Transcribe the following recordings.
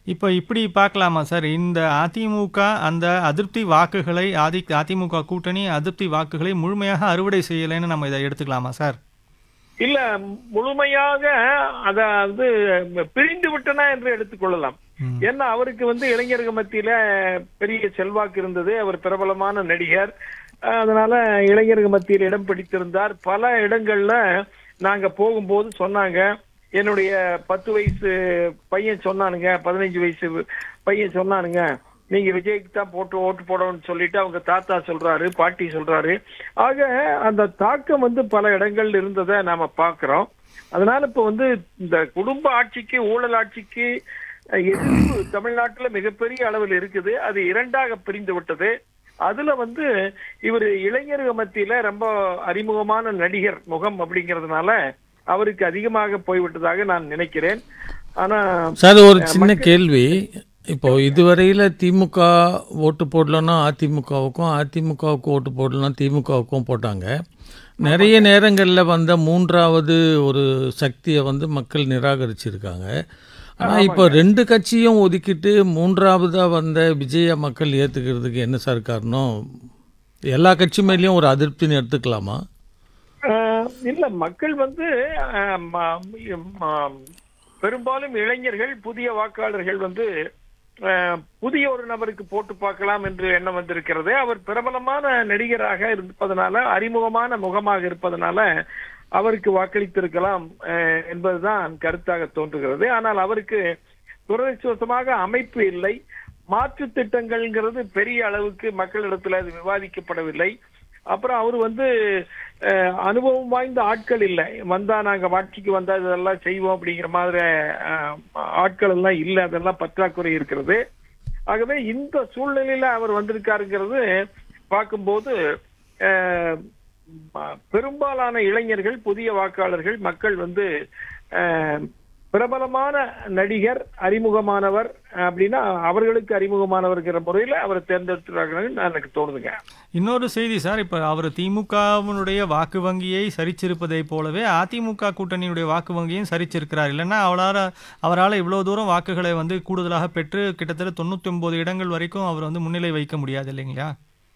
இப்போ இப்படி பார்க்கலாமா சார் இந்த அதிமுக அந்த அதிருப்தி வாக்குகளை ஆதி அதிமுக கூட்டணி அதிருப்தி வாக்குகளை முழுமையாக அறுவடை செய்யலைன்னு நம்ம இதை எடுத்துக்கலாமா சார் இல்ல முழுமையாக அத வந்து பிரிந்து விட்டனா என்று எடுத்துக்கொள்ளலாம் ம். ஏன்னா அவருக்கு வந்து இளைஞர்கள் மத்தியில பெரிய செல்வாக்கு இருந்தது அவர் பிரபலமான நடிகர் அஹ் அதனால இளைஞர்கள் மத்தியில் இடம் பிடித்திருந்தார் பல இடங்கள்ல நாங்க போகும்போது சொன்னாங்க என்னுடைய பத்து வயசு பையன் சொன்னானுங்க பதினஞ்சு வயசு பையன் சொன்னானுங்க நீங்க விஜய்க்கு தான் போட்டு ஓட்டு போடணும்னு சொல்லிட்டு அவங்க தாத்தா சொல்றாரு பாட்டி சொல்றாரு ஆக அந்த தாக்கம் வந்து பல இடங்கள்ல இருந்ததை நாம பாக்குறோம் அதனால இப்ப வந்து இந்த குடும்ப ஆட்சிக்கு ஊழல் ஆட்சிக்கு அஹ், எதிர்ப்பு தமிழ்நாட்டுல மிகப்பெரிய அளவில் இருக்குது அது இரண்டாக பிரிந்து விட்டது அதுல வந்து இவர் இளைஞர்கள் மத்தியில ரொம்ப அறிமுகமான நடிகர் முகம் அப்படிங்கறதுனால அவருக்கு அதிகமாக போய்விட்டதாக நான் நினைக்கிறேன் ஆனா சார் ஒரு சின்ன கேள்வி இப்போ இதுவரையில் திமுக ஓட்டு போடலன்னா அதிமுகவுக்கும் அதிமுகவுக்கு ஓட்டு போடலன்னா திமுகவுக்கும் போட்டாங்க நிறைய நேரங்களில் வந்த மூன்றாவது ஒரு சக்தியை வந்து மக்கள் நிராகரிச்சிருக்காங்க ஆனால் இப்போ ரெண்டு கட்சியும் ஒதுக்கிட்டு மூன்றாவதாக வந்த விஜய மக்கள் ஏற்றுக்கிறதுக்கு என்ன சார் காரணம் எல்லா கட்சி மேலேயும் ஒரு அதிருப்தின்னு எடுத்துக்கலாமா ஆஹ் இல்ல மக்கள் வந்து ஆஹ் ம- ம- பெரும்பாலும் இளைஞர்கள் புதிய வாக்காளர்கள் வந்து ஆஹ் புதிய ஒரு நபருக்கு போட்டு பார்க்கலாம் என்று எண்ணம் வந்திருக்கிறது அவர் பிரபலமான நடிகராக இருப்பதனால அறிமுகமான முகமாக இருப்பதனால அவருக்கு வாக்களித்திருக்கலாம் ஆஹ் என்பதுதான் கருத்தாக தோன்றுகிறது ஆனால் அவருக்கு துரதிருஷ்டவசமாக அமைப்பு இல்லை மாற்று திட்டங்கள்ங்கிறது பெரிய அளவுக்கு மக்களிடத்துல அது விவாதிக்கப்படவில்லை அப்புறம் அவர் வந்து அஹ், அனுபவம் வாய்ந்த ஆட்கள் இல்லை வந்தா நாங்க ஆட்சிக்கு வந்தா இதெல்லாம் செய்வோம் அப்படிங்கிற மாதிரி அஹ், ஆட்கள் எல்லாம் இல்லை அதெல்லாம் பற்றாக்குறை இருக்கிறது ஆகவே இந்த சூழ்நிலையில அவர் வந்திருக்காருங்கிறது பார்க்கும்போது அஹ், ம- பெரும்பாலான இளைஞர்கள் புதிய வாக்காளர்கள் மக்கள் வந்து அஹ், பிரபலமான நடிகர் அறிமுகமானவர் அப்படின்னா அவர்களுக்கு அறிமுகமானவர்கிற முறையில அவரை தேர்ந்தெடுத்துறாங்கன்னு எனக்கு தோணுதுங்க இன்னொரு செய்தி சார் இப்போ அவர் திமுகவினுடைய வாக்கு வங்கியை சரிச்சிருப்பதைப் போலவே அதிமுக கூட்டணியுடைய வாக்கு வங்கியும் சரிச்சிருக்கிறார் இல்லைன்னா அவரால் அவரால் இவ்வளோ தூரம் வாக்குகளை வந்து கூடுதலாக பெற்று கிட்டத்தட்ட தொண்ணூற்றி ஒன்பது இடங்கள் வரைக்கும் அவர் வந்து முன்னிலை வைக்க முடியாது இல்லைங்களா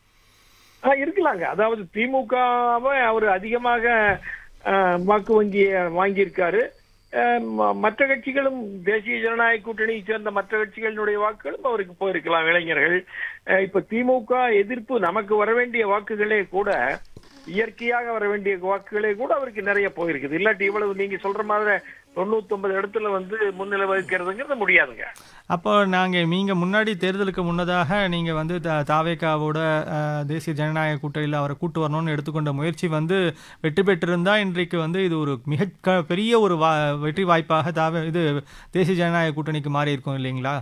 ஆ, இருக்கலாங்க அதாவது திமுகவை அவர் அதிகமாக ஆ, வாக்கு வங்கியை வாங்கியிருக்காரு ஆ, ம- மற்ற கட்சிகளும் தேசிய ஜனநாயக கூட்டணியை சேர்ந்த மற்ற கட்சிகளினுடைய வாக்குகளும் அவருக்கு போயிருக்கலாம் இளைஞர்கள் ஆ, இப்ப திமுக எதிர்ப்பு நமக்கு வர வேண்டிய வாக்குகளே கூட இயற்கையாக வர வேண்டிய வாக்குகளே கூட அவருக்கு நிறைய போயிருக்குது இல்லாட்டி இவ்வளவு நீங்க சொல்ற மாதிரி தொண்ணூத்தி ஒன்பது இடத்துல வந்து முன்னிலை வகிக்கிறதுங்கிறது முடியாதுங்க அப்போ நாங்கள் நீங்கள் முன்னாடி தேர்தலுக்கு முன்னதாக நீங்கள் வந்து த தாவேக்காவோட அஹ், தேசிய ஜனநாயக கூட்டணியில் அவரை கூட்டு வரணும்னு எடுத்துக்கொண்ட முயற்சி வந்து வெற்றி பெற்றிருந்தா இன்றைக்கு வந்து இது ஒரு மிக க பெரிய ஒரு வா வெற்றி வாய்ப்பாக தாவே இது தேசிய ஜனநாயக கூட்டணிக்கு மாறி இருக்கும் இல்லைங்களா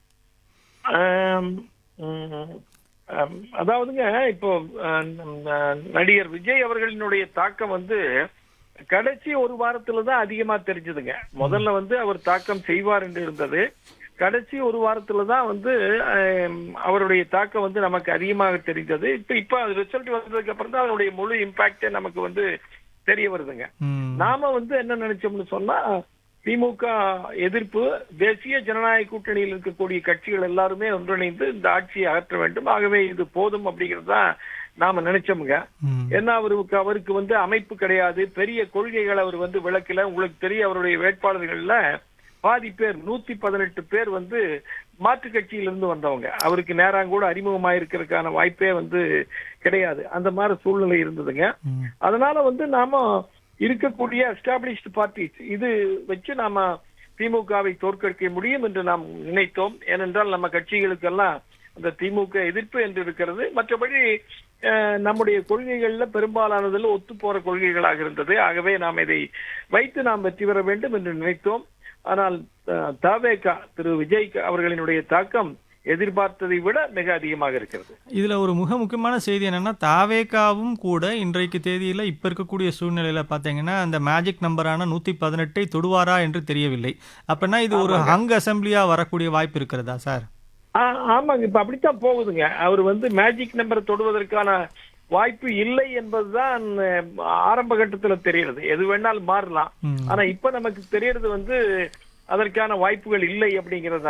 ஆம், ம், ஆம், அதாவதுங்க இப்போ அஹ், ந- நடிகர் விஜய் அவர்களினுடைய தாக்கம் வந்து கடைசி ஒரு வாரத்துல தான் அதிகமா தெரிஞ்சதுங்க முதல்ல வந்து அவர் தாக்கம் செய்வார் என்று இருந்தது கடைசி ஒரு வாரத்துல தான் வந்து ஆம், அவருடைய தாக்கம் வந்து நமக்கு அதிகமாக தெரிந்தது இப்ப இப்ப ரிசல்ட் வந்ததுக்கு அப்புறம் தான் அதனுடைய முழு இம்பாக்டே நமக்கு வந்து தெரிய வருதுங்க ம் நாம வந்து என்ன நினைச்சோம்னு சொன்னா திமுக எதிர்ப்பு தேசிய ஜனநாயக கூட்டணியில் இருக்கக்கூடிய கட்சிகள் எல்லாருமே ஒன்றிணைந்து இந்த ஆட்சியை அகற்ற வேண்டும் ஆகவே இது போதும் அப்படிங்கிறது தான் நாம நினைச்சோமுங்க ம் ஏன்னா அவருக்கு அவருக்கு வந்து அமைப்பு கிடையாது பெரிய கொள்கைகளை அவர் வந்து விளக்கல உங்களுக்கு தெரியும் அவருடைய வேட்பாளர்கள்ல பாதி பேர் நூத்தி பதினெட்டு பேர் வந்து மாற்று கட்சியிலிருந்து வந்தவங்க அவருக்கு நேராங்கூட அறிமுகமாயிருக்கிறதுக்கான வாய்ப்பே வந்து கிடையாது அந்த மாதிரி சூழ்நிலை இருந்ததுங்க ம் அதனால வந்து நாம இருக்கக்கூடிய எஸ்டாப்ளிஷ்டு பார்ட்டிஸ் இது வச்சு நாம திமுகவை தோற்கடிக்க முடியும் என்று நாம் நினைத்தோம் ஏனென்றால் நம்ம கட்சிகளுக்கெல்லாம் அந்த திமுக எதிர்ப்பு என்று இருக்கிறது மற்றபடி அஹ், நம்முடைய கொள்கைகள்ல பெரும்பாலானதில் ஒத்து போற கொள்கைகளாக இருந்தது ஆகவே நாம் இதை வைத்து நாம் வெற்றி பெற வேண்டும் என்று நினைத்தோம் ஆனால் அஹ், தவேகா திரு விஜய் அவர்களினுடைய தாக்கம் எதிர்பார்த்ததை விட மிக அதிகமாக இருக்கிறது இதில் ஒரு மிக முக்கியமான செய்தி என்னன்னா தாவேகாவும் கூட இன்றைக்கு தேதியில் இப்போ இருக்கக்கூடிய சூழ்நிலையில் பார்த்தீங்கன்னா அந்த மேஜிக் நம்பரான நூற்றி பதினெட்டை தொடுவாரா என்று தெரியவில்லை அப்படின்னா இது ஒரு ஹங் அசம்பிளியாக வரக்கூடிய வாய்ப்பு இருக்கிறதா சார் ஆ, ஆமாங்க இப்ப அப்படித்தான் போகுதுங்க அவர் வந்து மேஜிக் நம்பரை தொடுவதற்கான வாய்ப்பு இல்லை என்பதுதான் அஹ், ஆரம்ப கட்டத்துல தெரியுது எது வேணாலும் மாறலாம் ம். ஆனா இப்ப நமக்கு தெரியறது வந்து அதற்கான வாய்ப்புகள் இல்லை அப்படிங்கறது